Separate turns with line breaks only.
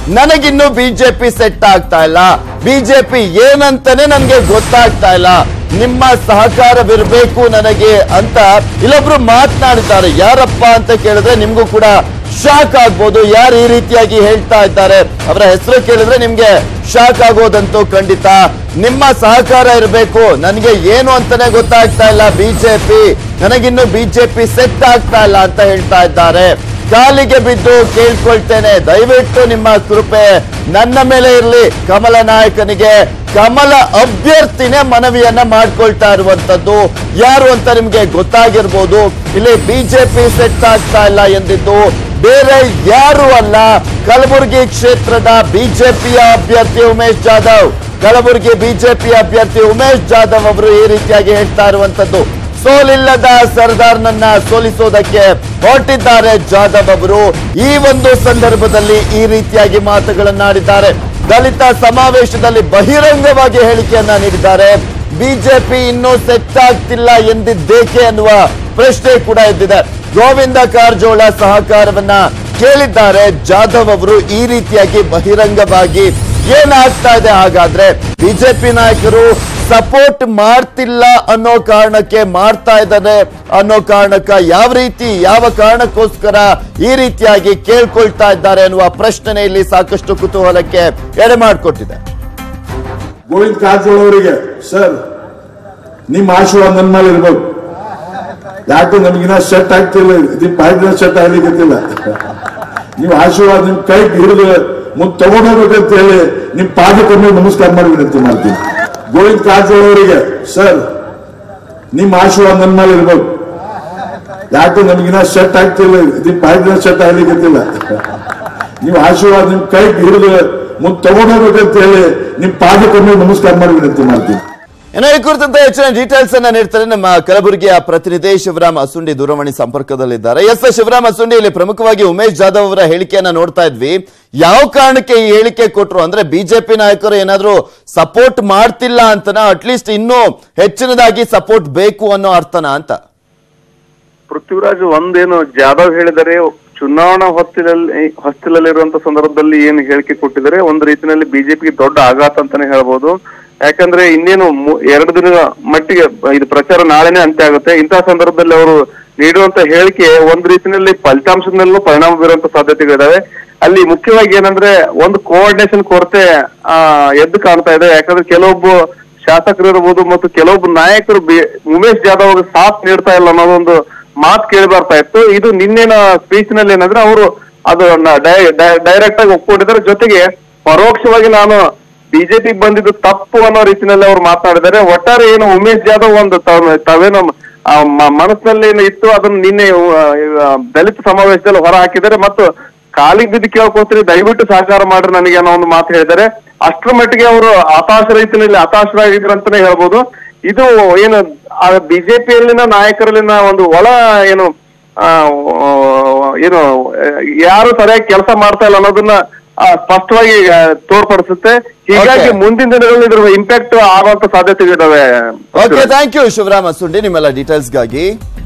ನನಗಿನ್ನು BJP set ಆಗ್ತಾ ಇಲ್ಲ BJP ಏನಂತಾನೆ ನನ್ಗೆ ಗೊತ್ತಾಗ್ತಾ ಇಲ್ಲ ನಿಮ್ಮ ಸಹಕಾರವಿರಬೇಕು ನನಗೆ ಅಂತ ಇಲ್ಲೊಬ್ರು ಮಾತನಾಡಿದ್ದಾರೆ ಯಾರಪ್ಪ ಅಂತ ಕೇಳಿದ್ರೆ ನಿಮ್ಗೂ ಕೂಡ ಶಾಕ್ ಆಗ್ಬೋದು ಯಾರು ಈ ರೀತಿಯಾಗಿ ಹೇಳ್ತಾ ಇದ್ದಾರೆ ಅವರ ಹೆಸರು ಕೇಳಿದ್ರೆ ನಿಮ್ಗೆ ಶಾಕ್ ಆಗೋದಂತೂ ಖಂಡಿತ ನಿಮ್ಮ ಸಹಕಾರ ಇರಬೇಕು ನನಗೆ ಏನು ಅಂತಾನೆ ಗೊತ್ತಾಗ್ತಾ ಇಲ್ಲ ಬಿಜೆಪಿ ನನಗಿನ್ನು ಬಿಜೆಪಿ ಸೆಟ್ ಆಗ್ತಾ ಇಲ್ಲ ಅಂತ ಹೇಳ್ತಾ ಇದ್ದಾರೆ ಕಾಲಿಗೆ ಬಿದ್ದು ಕೇಳ್ಕೊಳ್ತೇನೆ ದಯವಿಟ್ಟು ನಿಮ್ಮ ಕೃಪೆ ನನ್ನ ಮೇಲೆ ಇರಲಿ ಕಮಲ ನಾಯಕನಿಗೆ ಕಮಲ ಅಭ್ಯರ್ಥಿನೇ ಮನವಿಯನ್ನ ಮಾಡ್ಕೊಳ್ತಾ ಇರುವಂತದ್ದು ಯಾರು ಅಂತ ನಿಮ್ಗೆ ಗೊತ್ತಾಗಿರ್ಬೋದು ಇಲ್ಲಿ ಬಿಜೆಪಿ ಸೆಟ್ ಆಗ್ತಾ ಇಲ್ಲ ಎಂದಿದ್ದು ಬೇರೆ ಯಾರು ಅಲ್ಲ ಕಲಬುರಗಿ ಕ್ಷೇತ್ರದ ಬಿಜೆಪಿಯ ಅಭ್ಯರ್ಥಿ ಉಮೇಶ್ ಜಾಧವ್ ಕಲಬುರಗಿ ಬಿಜೆಪಿ ಅಭ್ಯರ್ಥಿ ಉಮೇಶ್ ಜಾಧವ್ ಅವರು ಈ ರೀತಿಯಾಗಿ ಹೇಳ್ತಾ ಇರುವಂತದ್ದು ಸೋಲಿಲ್ಲದ ಸರ್ದಾರ್ನನ್ನ ಸೋಲಿಸೋದಕ್ಕೆ ಹೊರಟಿದ್ದಾರೆ ಜಾಧವ್ ಅವರು ಈ ಒಂದು ಸಂದರ್ಭದಲ್ಲಿ ಈ ರೀತಿಯಾಗಿ ಮಾತುಗಳನ್ನಾಡಿದ್ದಾರೆ ದಲಿತ ಸಮಾವೇಶದಲ್ಲಿ ಬಹಿರಂಗವಾಗಿ ಹೇಳಿಕೆಯನ್ನ ನೀಡಿದ್ದಾರೆ ಬಿಜೆಪಿ ಇನ್ನೂ ಸೆಟ್ ಆಗ್ತಿಲ್ಲ ಎಂದಿದ್ದೇಕೆ ಅನ್ನುವ ಪ್ರಶ್ನೆ ಕೂಡ ಎದ್ದಿದೆ ಗೋವಿಂದ ಕಾರಜೋಳ ಸಹಕಾರವನ್ನ ಕೇಳಿದ್ದಾರೆ ಜಾಧವ್ ಅವರು ಈ ರೀತಿಯಾಗಿ ಬಹಿರಂಗವಾಗಿ ಏನಾಗ್ತಾ ಇದೆ ಹಾಗಾದ್ರೆ ಬಿಜೆಪಿ ನಾಯಕರು ಸಪೋರ್ಟ್ ಮಾಡ್ತಿಲ್ಲ ಅನ್ನೋ ಕಾರಣಕ್ಕೆ ಮಾಡ್ತಾ ಇದ್ದಾರೆ ಅನ್ನೋ ಕಾರಣಕ್ಕ ಯಾವ ರೀತಿ ಯಾವ ಕಾರಣಕ್ಕೋಸ್ಕರ ಈ ರೀತಿಯಾಗಿ ಕೇಳ್ಕೊಳ್ತಾ ಇದ್ದಾರೆ ಅನ್ನುವ ಪ್ರಶ್ನೆ ಇಲ್ಲಿ ಸಾಕಷ್ಟು ಕುತೂಹಲಕ್ಕೆ ಎಡೆ ಮಾಡಿಕೊಟ್ಟಿದೆ
ಗೋವಿಂದ್ ಕಾರಜೋಳ ಅವರಿಗೆ ಸರ್ ನಿಮ್ಮ ಆಶೀರ್ವಾದ ನನ್ನ ಮೇಲೆ ಇರ್ಬೇಕು ಯಾಕೆ ನಮಗಿನ ಸೆಟ್ ಆಗ್ತಿಲ್ಲ ನಿಮ್ ಪಾಯ್ದಿನ ಸೆಟ್ ಆಗ್ಲಿಕ್ಕಿಲ್ಲ ನೀವು ಆಶೀರ್ವಾದ ನಿಮ್ ಕೈ ಹಿಡಿದು ಮುಂದ್ ತಗೊಂಡೋಗ್ಬೇಕಂತ ಹೇಳಿ ನಿಮ್ ಪಾದಕ್ಕೊಮ್ಮೆ ನಮಸ್ಕಾರ ಮಾಡಿ ವಿನಂತಿ ಮಾಡ್ತೀನಿ ಗೋವಿಂದ್ ಕಾರಜೋಳ ಅವರಿಗೆ ಸರ್ ನಿಮ್ಮ ಆಶೀರ್ವಾದ ನನ್ನ ಮೇಲೆ ಇರ್ಬೇಕು ಯಾಕೆ ನಮಗಿನ ಸೆಟ್ ಆಗ್ತಿಲ್ಲ ನಿಮ್ ಪಾಯ್ದಿನ ಸೆಟ್ ಆಗ್ಲಿಕ್ಕಿಲ್ಲ ನೀವು ಆಶೀರ್ವಾದ ನಿಮ್ ಕೈ ಹಿಡಿದು ಮುಂದ್ ತಗೊಂಡೋಗ್ಬೇಕಂತ ಹೇಳಿ ನಿಮ್ ಪಾದಕ್ಕೊಮ್ಮೆ ನಮಸ್ಕಾರ ಮಾಡಿ ವಿನಂತಿ ಮಾಡ್ತೀನಿ
ಏನೋ ಈ ಕುರಿತಂತೆ ಹೆಚ್ಚಿನ ಡೀಟೇಲ್ಸ್ ಅನ್ನ ನೀಡ್ತಾರೆ ನಮ್ಮ ಕಲಬುರಗಿಯ ಪ್ರತಿನಿಧಿ ಶಿವರಾಮ್ ಅಸುಂಡಿ ದೂರವಾಣಿ ಸಂಪರ್ಕದಲ್ಲಿದ್ದಾರೆ ಎಸ್ ಶಿವರಾಮ್ ಅಸುಂಡಿ ಇಲ್ಲಿ ಪ್ರಮುಖವಾಗಿ ಉಮೇಶ್ ಜಾಧವ್ ಅವರ ಹೇಳಿಕೆಯನ್ನ ನೋಡ್ತಾ ಇದ್ವಿ ಯಾವ ಕಾರಣಕ್ಕೆ ಈ ಹೇಳಿಕೆ ಕೊಟ್ರು ಅಂದ್ರೆ ಬಿಜೆಪಿ ನಾಯಕರು ಏನಾದ್ರೂ ಸಪೋರ್ಟ್ ಮಾಡ್ತಿಲ್ಲ ಅಂತನ ಅಟ್ಲೀಸ್ಟ್ ಇನ್ನೂ ಹೆಚ್ಚಿನದಾಗಿ ಸಪೋರ್ಟ್ ಬೇಕು ಅನ್ನೋ ಅರ್ಥನ ಅಂತ
ಪೃಥ್ವಿರಾಜ್ ಒಂದೇನು ಜಾಧವ್ ಹೇಳಿದರೆ ಚುನಾವಣಾ ಹೊಸ್ತಿಲಲ್ಲಿ ಹೊಸ್ತಿಲಲ್ಲಿರುವಂತ ಸಂದರ್ಭದಲ್ಲಿ ಏನು ಹೇಳಿಕೆ ಕೊಟ್ಟಿದ್ದಾರೆ ಒಂದು ರೀತಿಯಲ್ಲಿ ಬಿಜೆಪಿಗೆ ದೊಡ್ಡ ಆಘಾತ ಅಂತಾನೆ ಹೇಳ್ಬೋದು ಯಾಕಂದ್ರೆ ಇನ್ನೇನು ಮು- ಎರಡು ದಿನದ ಮಟ್ಟಿಗೆ ಇದು ಪ್ರಚಾರ ನಾಳೆನೆ ಅಂತ್ಯ ಆಗುತ್ತೆ ಇಂತಹ ಸಂದರ್ಭದಲ್ಲಿ ಅವರು ನೀಡುವಂತ ಹೇಳಿಕೆ ಒಂದ್ ರೀತಿಯಲ್ಲಿ ಫಲಿತಾಂಶದ ಮೇಲೂ ಪರಿಣಾಮ ಬೀರುವಂತ ಸಾಧ್ಯತೆಗಳಿದಾವೆ ಅಲ್ಲಿ ಮುಖ್ಯವಾಗಿ ಏನಂದ್ರೆ ಒಂದು ಕೋಆರ್ಡಿನೇಷನ್ ಕೊರತೆ ಆ ಎದ್ದು ಕಾಣ್ತಾ ಇದೆ ಯಾಕಂದ್ರೆ ಕೆಲವೊಬ್ಬ ಶಾಸಕರು ಇರ್ಬೋದು ಮತ್ತು ಕೆಲವೊಬ್ಬ ನಾಯಕರು ಬಿ- ಉಮೇಶ್ ಜಾಧವ್ ಅವ್ರಿಗೆ ಸಾಥ್ ನೀಡ್ತಾ ಇಲ್ಲ ಅನ್ನೋದೊಂದು ಮಾತು ಕೇಳಿ ಬರ್ತಾ ಇತ್ತು ಇದು ನಿನ್ನೆನ ಸ್ಪೀಚ್ ನಲ್ಲಿ ಏನಂದ್ರೆ ಅವರು ಅದು ಡೈರೆಕ್ಟ್ ಆಗಿ ಒಪ್ಕೊಂಡಿದ್ದಾರೆ ಜೊತೆಗೆ ಪರೋಕ್ಷವಾಗಿ ನಾನು ಬಿಜೆಪಿ ಬಂದಿದ್ದು ತಪ್ಪು ಅನ್ನೋ ರೀತಿಯಲ್ಲಿ ಅವ್ರು ಮಾತನಾಡಿದ್ದಾರೆ ಒಟ್ಟಾರೆ ಏನು ಉಮೇಶ್ ಜಾಧವ್ ಒಂದು ತಾವ್- ತಾವೇನು ಆ ಮ- ಮನಸ್ಸಿನಲ್ಲಿ ಏನು ಇತ್ತು ಅದನ್ನ ನಿನ್ನೆ ಆ, ದಲಿತ ಸಮಾವೇಶದಲ್ಲಿ ಹೊರ ಹಾಕಿದ್ದಾರೆ ಮತ್ತು ಕಾಲಿಗೆ ಬಿದ್ದು ಕೇಳ್ಕೊತೀರಿ ದಯವಿಟ್ಟು ಸಹಕಾರ ಮಾಡ್ರಿ ನನಗೆ ಅನ್ನೋ ಒಂದು ಮಾತು ಹೇಳಿದ್ದಾರೆ ಅಷ್ಟರ ಮಟ್ಟಿಗೆ ಅವರು ಹತಾಶ ರೀತಿಯಲ್ಲಿ ಹತಾಶರಾಗಿದ್ರು ಅಂತಾನೆ ಹೇಳ್ಬೋದು ಇದು ಏನು ಬಿಜೆಪಿಯಲ್ಲಿನ ನಾಯಕರಲ್ಲಿನ ಒಂದು ಒಳ ಏನು ಆ, ಏನು ಆ, ಯಾರು ಸರಿಯಾಗಿ ಕೆಲಸ ಮಾಡ್ತಾ ಇಲ್ಲ ಅನ್ನೋದನ್ನ ಆ, ಸ್ಪಷ್ಟವಾಗಿ ಆ, ತೋರ್ಪಡಿಸುತ್ತೆ ಹೀಗಾಗಿ
Okay.
ಮುಂದಿನ ದಿನಗಳಲ್ಲಿ ಇದ್ರ ಇಂಪ್ಯಾಕ್ಟ್ ಆಗುವಂತ ಸಾಧ್ಯತೆಗಳಿದಾವೆ
okay thank you Shivaram Asundi ನಿಮ್ಮೆಲ್ಲ ಡೀಟೇಲ್ಸ್ಗಾಗಿ